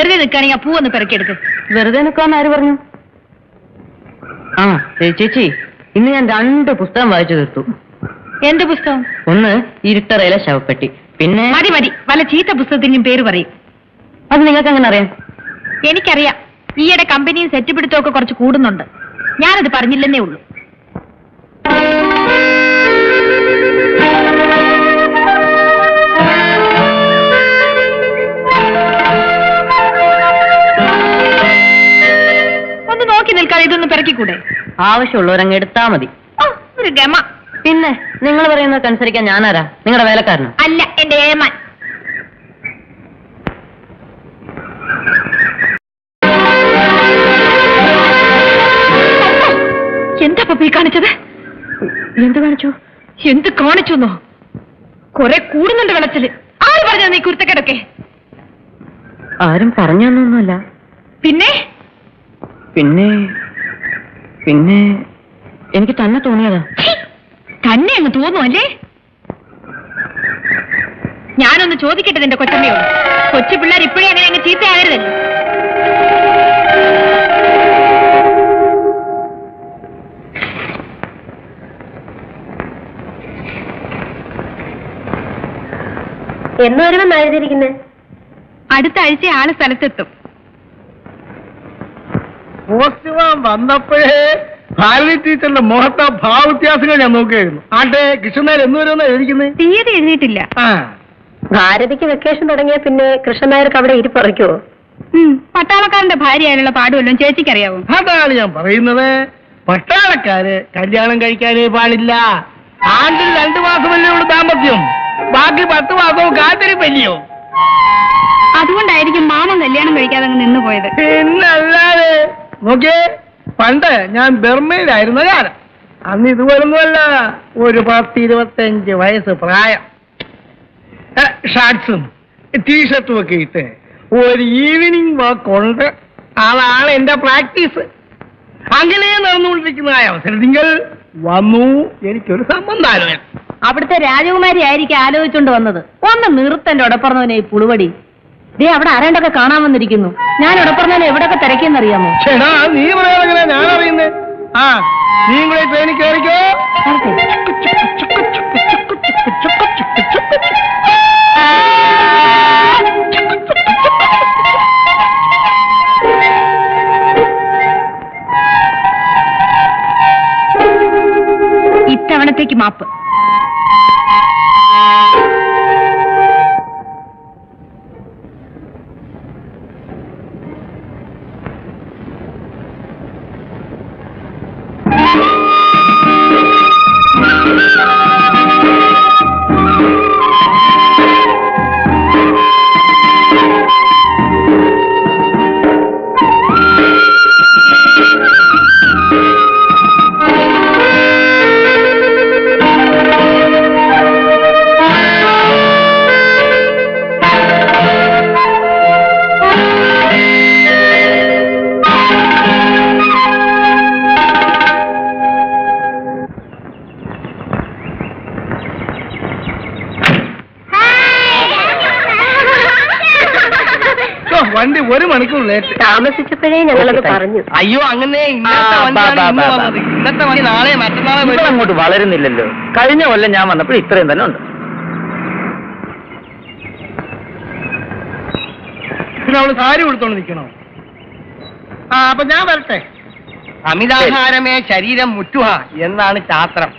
വെറുതെ നിൽക്കുകയാണെങ്കിൽ ആ പൂവൊന്ന് പെറുക്കിയെടുക്ക് വെറുതെ നിൽക്കാന്ന് ആര് പറഞ്ഞു ആ ഏയ് ചേച്ചി ഇന്ന് ഞാൻ രണ്ട് പുസ്തകം വായിച്ചു തീർത്തു എന്ത് പുസ്തകം ഒന്ന് ഇരുട്ടറയിലെ ശവപ്പെട്ടി പിന്നെ മതി മതി വല്ല ചീത്ത പുസ്തകത്തിന്റെയും പേര് പറയും അത് നിങ്ങൾക്ക് എങ്ങനെ അറിയാം എനിക്കറിയാം ഈയിടെ കമ്പനിയും സെറ്റ് പിടുത്തമൊക്കെ കുറച്ച് കൂടുന്നുണ്ട് ഞാനത് പറഞ്ഞില്ലെന്നേ ഉള്ളൂ ഒന്ന് നോക്കി നിൽക്കാതെ ഇതൊന്ന് പിറക്കിക്കൂടെ ആവശ്യമുള്ളവരങ്ങ് എടുത്താ മതി ഓ, ഒരു ഗമ പിന്നെ നിങ്ങൾ പറയുന്നതൊക്കെ അനുസരിക്കാൻ ഞാനാരാ നിങ്ങളുടെ വേലക്കാരനോ അല്ല എന്റെ ഏമാൻ എന്താ പപ്പി കാണിച്ചത് എന്ത് കാണിച്ചു എന്ത് കാണിച്ചു കൊറേ കൂടുന്നുണ്ട് വെള്ളത്തില് ആര് പറഞ്ഞു നീ കുരുത്തക്കേടൊക്കെ ആരും പറഞ്ഞൊന്നുമല്ല പിന്നെ പിന്നെ പിന്നെ എനിക്ക് തന്നെ തോന്നിയതാ ഛീ, തന്നെ അങ്ങ് തോന്നുന്നു അല്ലേ ഞാനൊന്ന് ചോദിക്കട്ടെ നിന്റെ കൊച്ചമ്മയോട് കൊച്ചു പിള്ളേർ ഇപ്പോഴേ അങ്ങനെ അങ്ങ് ചീത്തയാകരുതല്ലോ എന്ന് വരുമെന്ന് എഴുതിയിരിക്കുന്നത് അടുത്ത ആഴ്ച ആള് സ്ഥലത്തെത്തും പോസ്റ്റ്മാൻ വന്നപ്പോഴേ ഭാരതി ടീച്ചറിന്റെ മുഖത്തെ ഭാവവ്യത്യാസങ്ങൾ ഞാൻ നോക്കുകയായിരുന്നു ആട്ടെ കൃഷ്ണനായർ എന്ന് വരുമെന്നാ എഴുതിക്കുന്നത് തീയതി എഴുതിയിട്ടില്ല ആ ഭാരതിക്ക് വെക്കേഷൻ തുടങ്ങിയ പിന്നെ കൃഷ്ണനായർക്ക് അവിടെ ഇരിപ്പറയ്ക്കുവോ ഉം, പട്ടാളക്കാരന്റെ ഭാര്യയായുള്ള പാടുവല്ലോ ചേച്ചിക്കറിയാവോ അതാണ് ഞാൻ പറയുന്നത് പട്ടാളക്കാര് കല്യാണം കഴിക്കാനേ പാടില്ല ആണ്ടിൽ രണ്ടു മാസമല്ലേ ഉള്ളൂ ദാമ്പത്യം ബാക്കി പത്ത് മാസവും കാത്തിരിപ്പല്ലയോ അതുകൊണ്ടായിരിക്കും മാമൻ കല്യാണം കഴിക്കാതെ അങ്ങ് നിന്നു പോയത് പിന്നല്ലാതെ നോക്കിയേ പണ്ട് ഞാൻ ബർമയിലായിരുന്ന കാലം അന്ന് ഇതുപോലൊന്നുമല്ല ഒരു പത്ത് ഇരുപത്തഞ്ച് വയസ്സ് പ്രായം ഏ, ഷാർട്സും ടീഷർട്ടും ഒക്കെ ഇട്ട് ഒരു ഈവനിങ് വാക്ക് ഉണ്ട് അതാണ് എന്റെ പ്രാക്ടീസ് അങ്ങനെ നടന്നുകൊണ്ടിരിക്കുന്നതായ അവസരത്തിൽ വന്നു എനിക്കൊരു സംബന്ധാലോചന അവിടുത്തെ രാജകുമാരി ആയിരിക്കും ആലോചിച്ചുകൊണ്ട് വന്നത് ഒന്ന് നിർത്തന്റെ ഉടപ്പറന്നവനെ ഈ പുളുവടി ദേ അവിടെ ആരാണ്ടൊക്കെ കാണാൻ വന്നിരിക്കുന്നു ഞാൻ ഉടപ്പറന്നവനെ എവിടെയൊക്കെ തിരക്കിയെന്നറിയാമോ ചേടാ നീ പറയാനെങ്ങനെ ഞാൻ അറിയുന്നത് ആ നീ കൂടെ ട്രെയിനിൽ കയറിക്കോ ഇത്തവണത്തേക്ക് മാപ്പ് ഓ, വണ്ടി ഒരു മണിക്കൂർ ലേറ്റ് താമസിച്ചപ്പോഴേ ഞങ്ങളത് പറഞ്ഞു അയ്യോ അങ്ങനെ ഇന്നത്തെ ആ, വണ്ടിയാണ് ബാ, ഇന്ന് ബാ, ബാ, വന്നത് ഇന്നത്തെ വണ്ടി നാളെ മറ്റന്നാളെ ഇവിടെ വരും അങ്ങോട്ട് വളരുന്നില്ലല്ലോ കഴിഞ്ഞ കൊല്ലം ഞാൻ വന്നപ്പോൾ ഇത്രയും തന്നെ ഉണ്ട് പിന്നെ അവള് സാരി കൊടുത്തോണ്ട് നിൽക്കണോ ആ അപ്പൊ ഞാൻ വരട്ടെ അമിതാഹാരമേ ശരീരം മുറ്റുഹ എന്നാണ് ശാസ്ത്രം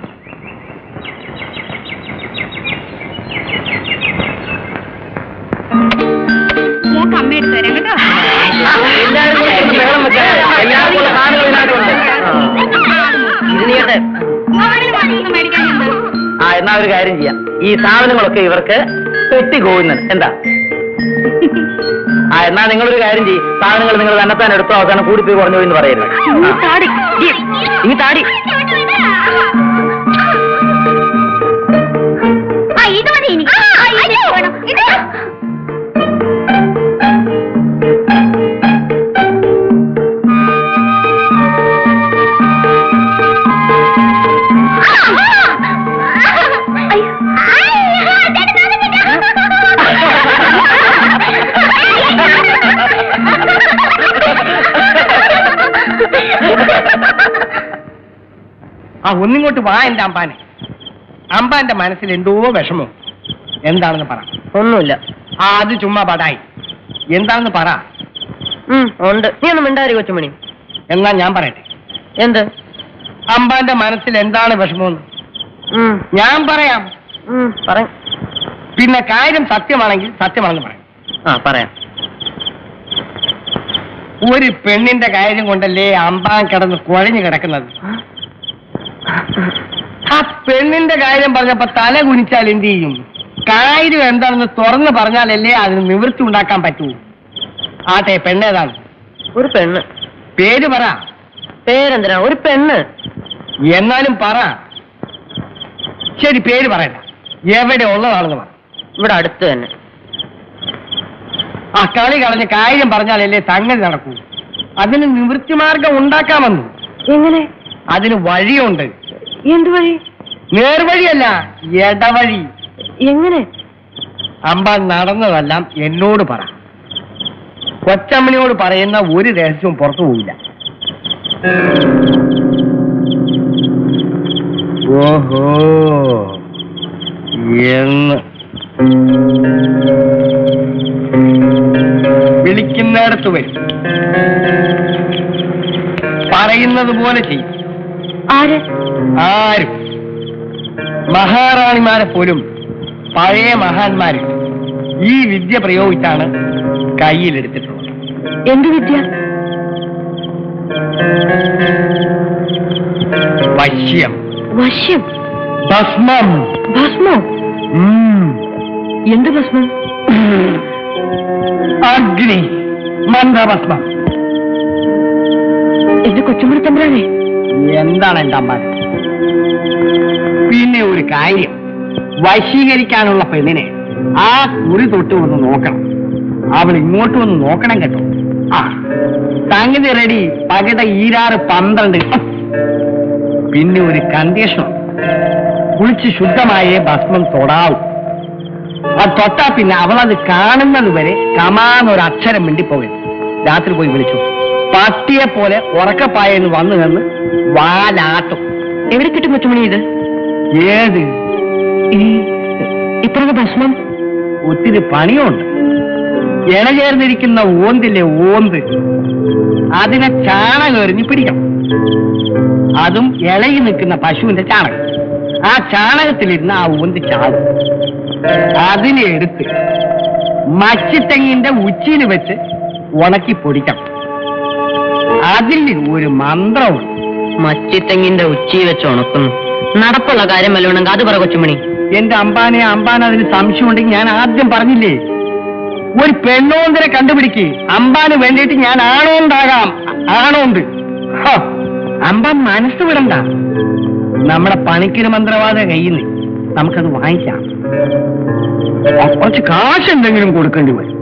മോക്ക് അമ്മ എടുത്തു തരാം കേട്ടോ ആരും വന്നൊന്നും മേടിക്കാൻ എന്താ? ആ എന്നാ ഒരു കാര്യം ചെയ്യാം ഈ സാധനങ്ങളൊക്കെ ഇവർക്ക് പെട്ടി കോവുന്നത് എന്താ ആ എന്നാ നിങ്ങളൊരു കാര്യം ചെയ്യും സാധനങ്ങൾ നിങ്ങൾ തന്നെത്താൻ എടുത്തോ അവസാനം കൂടിപ്പോയി കുറഞ്ഞു പോയി എന്ന് പറയരുത് ഈ താടി. ഈ താടി ആ ഇത് മതി എനിക്ക് ആ, ഇത് വേണം. ഇത് അയ്യോ. ആ ഒന്നിങ്ങോട്ട് വാ എന്റെ അമ്പാനെ അമ്പാന്റെ മനസ്സിൽ എന്തോ വിഷമോ എന്താണെന്ന് പറ ഒന്നുമില്ല ആ അത് ചുമ്മാ പടായി എന്താണെന്ന് പറ ഉം, ഉണ്ട് നീ ഒന്നും മിണ്ടാരി കൊച്ചുമണി എന്നാ ഞാൻ പറയട്ടെ എന്ത് അമ്പാന്റെ മനസ്സിൽ എന്താണ് വിഷമമെന്ന് ഉം, ഞാൻ പറയാം ഉം, പറ പിന്നെ കാര്യം സത്യമാണെങ്കിൽ സത്യമാണെന്ന് പറയാം ആ പറയാം ഒരു പെണ്ണിന്റെ കാര്യം കൊണ്ടല്ലേ അമ്പാൻ കിടന്ന് കുഴഞ്ഞു കിടക്കുന്നത് ആ പെണ്ണിന്റെ കാര്യം പറഞ്ഞപ്പോ തല കുനിച്ചാൽ എന്ത് ചെയ്യും കാര്യം എന്താണെന്ന് തുറന്ന് പറഞ്ഞാലല്ലേ അതിന് നിവൃത്തി ഉണ്ടാക്കാൻ പറ്റൂ ആട്ടെ പെണ്ണേതാണ് ഒരു പെണ്ണ് പേര് പറ പേരെന്തിനാ ഒരു പെണ്ണ് എന്നാലും പറ ശരി പേര് പറയണ്ട എവിടെ ഉള്ളതാണെന്ന് പറ ഇവിടെ അടുത്ത് തന്നെ ആ കളി കളഞ്ഞ് കാര്യം പറഞ്ഞാലല്ലേ സംഗതി നടക്കൂ അതിന് നിവൃത്തി മാർഗം ഉണ്ടാക്കാമെന്ന് എങ്ങനെ അതിന് വഴിയുണ്ട് എന്ത് വഴി നേർവഴിയല്ല ഇടവഴി എങ്ങനെ അമ്പ നടന്നതെല്ലാം എന്നോട് പറ കൊച്ചമ്മണിയോട് പറയുന്ന ഒരു രഹസ്യവും പുറത്തു പോവില്ല ഓഹോ എന്ന് വിളിക്കുന്നിടത്ത് വരും പറയുന്നത് പോലെ ചെയ്യും ആര് ആരും മഹാറാണിമാരെ പോലും പഴയ മഹാന്മാര് ഈ വിദ്യ പ്രയോഗിച്ചാണ് കയ്യിലെടുത്തിട്ടുള്ളത് എന്ത് വിദ്യ വശ്യം വശ്യം ഭസ്മം ഭസ്മോ ഉം. എന്ത് ഭസ്മം അഗ്നി മന്ത്രഭസ്മം എന്റെ കൊച്ചുമണി തമ്പുരാനെ എന്താണ് എന്റെ അമ്മ പിന്നെ ഒരു കാര്യം വശീകരിക്കാനുള്ള പെണ്ണിനെ ആ കുറി തൊട്ട് ഒന്ന് നോക്കണം അവൾ ഇങ്ങോട്ട് വന്ന് നോക്കണം കേട്ടോ ആ സംഗതി റെഡി പകിട ഈരാറ് പന്ത്രണ്ട് പിന്നെ ഒരു കണ്ടീഷൻ കുളിച്ച് ശുദ്ധമായേ ഭസ്മം തൊടാവൂ അത് തൊട്ടാ പിന്നെ അവളത് കാണുന്നത് വരെ കമാന്നൊരു അക്ഷരം മിണ്ടിപ്പോകരുത് രാത്രി പോയി വിളിച്ചു പട്ടിയെ പോലെ ഉറക്കപ്പായെന്ന് വന്നു നിന്ന് വാലാട്ടും എവിടെ കിട്ടും കൊച്ചുമണി ഇത് ഏത് ഈ ഇത്ര ഭസ്മം ഒത്തിരി പണിയുണ്ട് ഇണചേർന്നിരിക്കുന്ന ഓന്തില്ലേ ഓന്ത് അതിനെ ചാണകം എറിഞ്ഞ് പിടിക്കണം അതും ഇളകി നിൽക്കുന്ന പശുവിന്റെ ചാണകം ആ ചാണകത്തിലിരുന്ന് ആ ഓന്ത് ചാകും അതിനെ എടുത്ത് മച്ചിത്തെങ്ങിന്റെ ഉച്ചിയിൽ വെച്ച് ഉണക്കി പൊടിക്കണം അതിൽ ഒരു മന്ത്രമുണ്ട് മച്ചിത്തെങ്ങിന്റെ ഉച്ചി വെച്ച് ഉണക്കുന്നു നടപ്പുള്ള കാര്യം വല്ലതുണ്ടെങ്കിൽ അത് പറ കൊച്ചുമണി എന്റെ അമ്പാനെ അമ്പാൻ അതിന് സംശയമുണ്ടെങ്കിൽ ഞാൻ ആദ്യം പറഞ്ഞില്ലേ ഒരു പെണ്ണോന്തിനെ കണ്ടുപിടിക്ക് അമ്പാന് വേണ്ടിയിട്ട് ഞാൻ ആണോണ്ടാകാം ആണോണ്ട് ഹ, അമ്പാൻ മനസ്സ് വിടണ്ട നമ്മുടെ പണിക്കിന് മന്ത്രവാദ കയ്യിൽ നിന്ന് നമുക്കത് വാങ്ങിക്കാം ആ, കുറച്ച് കാശ് എന്തെങ്കിലും കൊടുക്കേണ്ടി വരും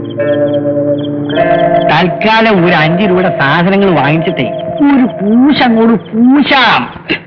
തൽക്കാലം ഒരു അഞ്ച് രൂപയുടെ സാധനങ്ങൾ വാങ്ങിച്ചിട്ടേ ഒരു പൂശ അങ്ങോട്ട് പൂശാം